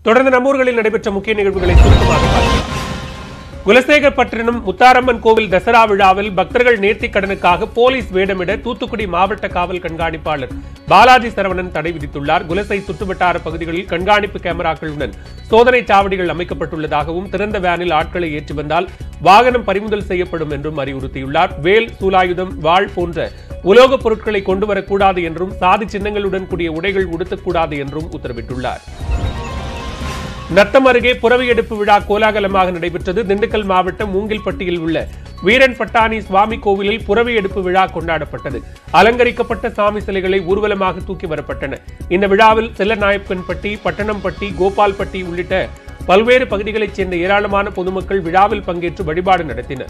தொடர்ந்து நம்மூர்களில் நடைபெற்ற முக்கிய நிகழ்வுகளை சுருக்கமாக பார்க்கலாம் குலசேகரப்பட்டினம் முத்தாரம்மன் கோவில் தசரா விழாவில் பக்தர்கள் நேர்த்திக் கடனுக்காக போலீஸ் வேடமிட தூத்துக்குடி மாவட்ட காவல் கண்காணிப்பாளர் பாலாஜி சரவணன் தடை விதித்துள்ளார் குலசை சுற்றுவட்டார பகுதிகளில் கண்காணிப்பு கேமராக்களுடன் சோதனை சாவடிகள் அமைக்கப்பட்டுள்ளதாகவும் திறந்த வேனில் ஆட்களை ஏற்றி வந்தால் வாகனம் பறிமுதல் செய்யப்படும் என்றும் அறிவுறுத்தியுள்ளார் வேல் சூலாயுதம் வாள் போன்ற உலோகப் பொருட்களை கொண்டு வரக்கூடாது என்றும் சாதி சின்னங்களுடன் கூடிய உடைகள் உடுத்தக்கூடாது என்றும் உத்தரவிட்டுள்ளார் நத்தம் அருகே புறவி எடுப்பு விழா கோலாகலமாக நடைபெற்றது திண்டுக்கல் மாவட்டம் மூங்கில்பட்டியில் உள்ள வீரன் பட்டாணி சுவாமி கோவிலில் புறவி எடுப்பு விழா கொண்டாடப்பட்டது அலங்கரிக்கப்பட்ட சாமி சிலைகளை ஊர்வலமாக தூக்கி வரப்பட்டன இந்த விழாவில் செல்லநாயக்கன்பட்டி பட்டணம்பட்டி கோபால்பட்டி உள்ளிட்ட பல்வேறு பகுதிகளைச் சேர்ந்த ஏராளமான பொதுமக்கள் விழாவில் பங்கேற்று வழிபாடு நடத்தினர்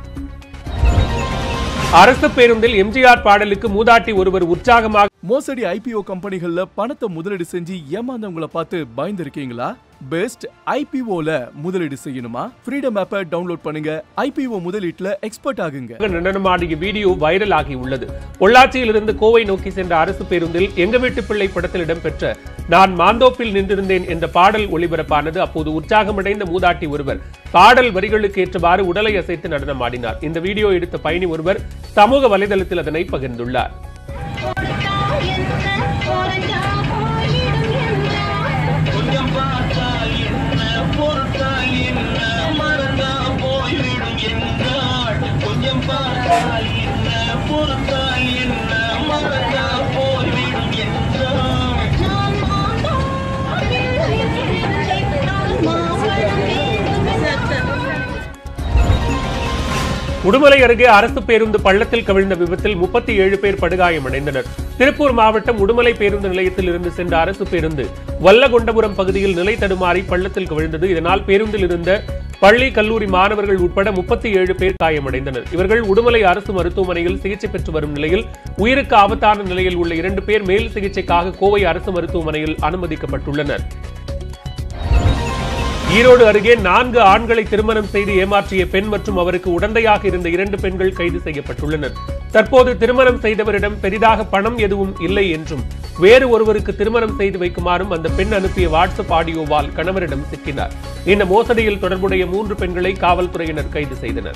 அரசு பேருந்தில் எம்ஜிஆர் பாடலுக்கு மூதாட்டி ஒருவர் உற்சாகமாக மோசடி ஐபிஓ கம்பெனிகள்ல பணத்தை முதலீடு செஞ்சு ஏமாந்தவங்கள பார்த்து பயந்துருக்கீங்களா பெஸ்ட் ஐபிஓல முதலீடு செய்யணுமா ஃப்ரீடம் ஆப்பை டவுன்லோட் பண்ணுங்க ஐபிஓ முதலீட்டுல எக்ஸ்பர்ட் ஆகுங்க நடனமாடிய வீடியோ வைரல் ஆகி உள்ளது பொள்ளாச்சியிலிருந்து கோவை நோக்கி சென்ற அரசு பேருந்தில் எங்க வீட்டு பிள்ளை படத்தில் இடம்பெற்ற நான் மாந்தோப்பில் நின்றிருந்தேன் என்ற பாடல் ஒளிபரப்பானது அப்போது உற்சாகமடைந்த மூதாட்டி ஒருவர் பாடல் வரிகளுக்கு ஏற்றவாறு உடலை அசைத்து நடனமாடினார் இந்த வீடியோ எடுத்த பயணி ஒருவர் சமூக வலைதளத்தில் அதனை பகிர்ந்துள்ளார் கொஞ்சம் பார்த்தால் என்ன பொறுத்தால் என்ன மறந்தா போய்விடும் என்றாள் கொஞ்சம் பார்த்தால் என்ன பொறுத்தால் என்ன மறந்தா போய்விடும் என்றாள் உடுமலை அருகே அரசு பேருந்து பள்ளத்தில் கவிழ்ந்த விபத்தில் முப்பத்தி ஏழு பேர் படுகாயமடைந்தனர் திருப்பூர் மாவட்டம் உடுமலை பேருந்து நிலையத்தில் இருந்து சென்ற அரசு பேருந்து வல்லகொண்டபுரம் பகுதியில் நிலை தடுமாறி பள்ளத்தில் கவிழ்ந்தது இதனால் பேருந்தில் இருந்த பள்ளி கல்லூரி மாணவர்கள் உட்பட முப்பத்தி ஏழு பேர் காயமடைந்தனர் இவர்கள் உடுமலை அரசு மருத்துவமனையில் சிகிச்சை பெற்று வரும் நிலையில் உயிருக்கு ஆபத்தான நிலையில் உள்ள இரண்டு பேர் மேல் சிகிச்சைக்காக கோவை அரசு மருத்துவமனையில் அனுமதிக்கப்பட்டுள்ளனர் ஈரோடு அருகே நான்கு ஆண்களை திருமணம் செய்து ஏமாற்றிய பெண் மற்றும் அவருக்கு உடந்தையாக இருந்த இரண்டு பெண்கள் கைது செய்யப்பட்டுள்ளனர் தற்போது திருமணம் செய்தவரிடம் பெரிதாக பணம் எதுவும் இல்லை என்றும் வேறு ஒருவருக்கு திருமணம் செய்து வைக்குமாறும் அந்த பெண் அனுப்பிய வாட்ஸ்அப் ஆடியோவால் கணவரிடம் சிக்கினார் இந்த மோசடியில் தொடர்புடைய மூன்று பெண்களை காவல்துறையினர் கைது செய்தனர்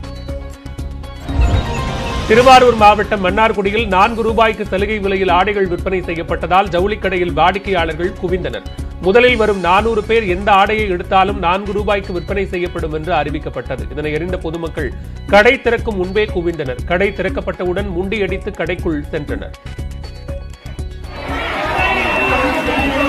திருவாரூர் மாவட்டம் மன்னார்குடியில் நான்கு ரூபாய்க்கு சலுகை விலையில் ஆடைகள் விற்பனை செய்யப்பட்டதால் ஜவுளிக்கடையில் வாடிக்கையாளர்கள் குவிந்தனர் முதலில் வரும் நானூறு பேர் எந்த ஆடையை எடுத்தாலும் நான்கு ரூபாய்க்கு விற்பனை செய்யப்படும் என்று அறிவிக்கப்பட்டது இதனை அறிந்த பொதுமக்கள் கடை திறக்கும் முன்பே குவிந்தனர் கடை திறக்கப்பட்டவுடன் முண்டியடித்து கடைக்குள் சென்றனர்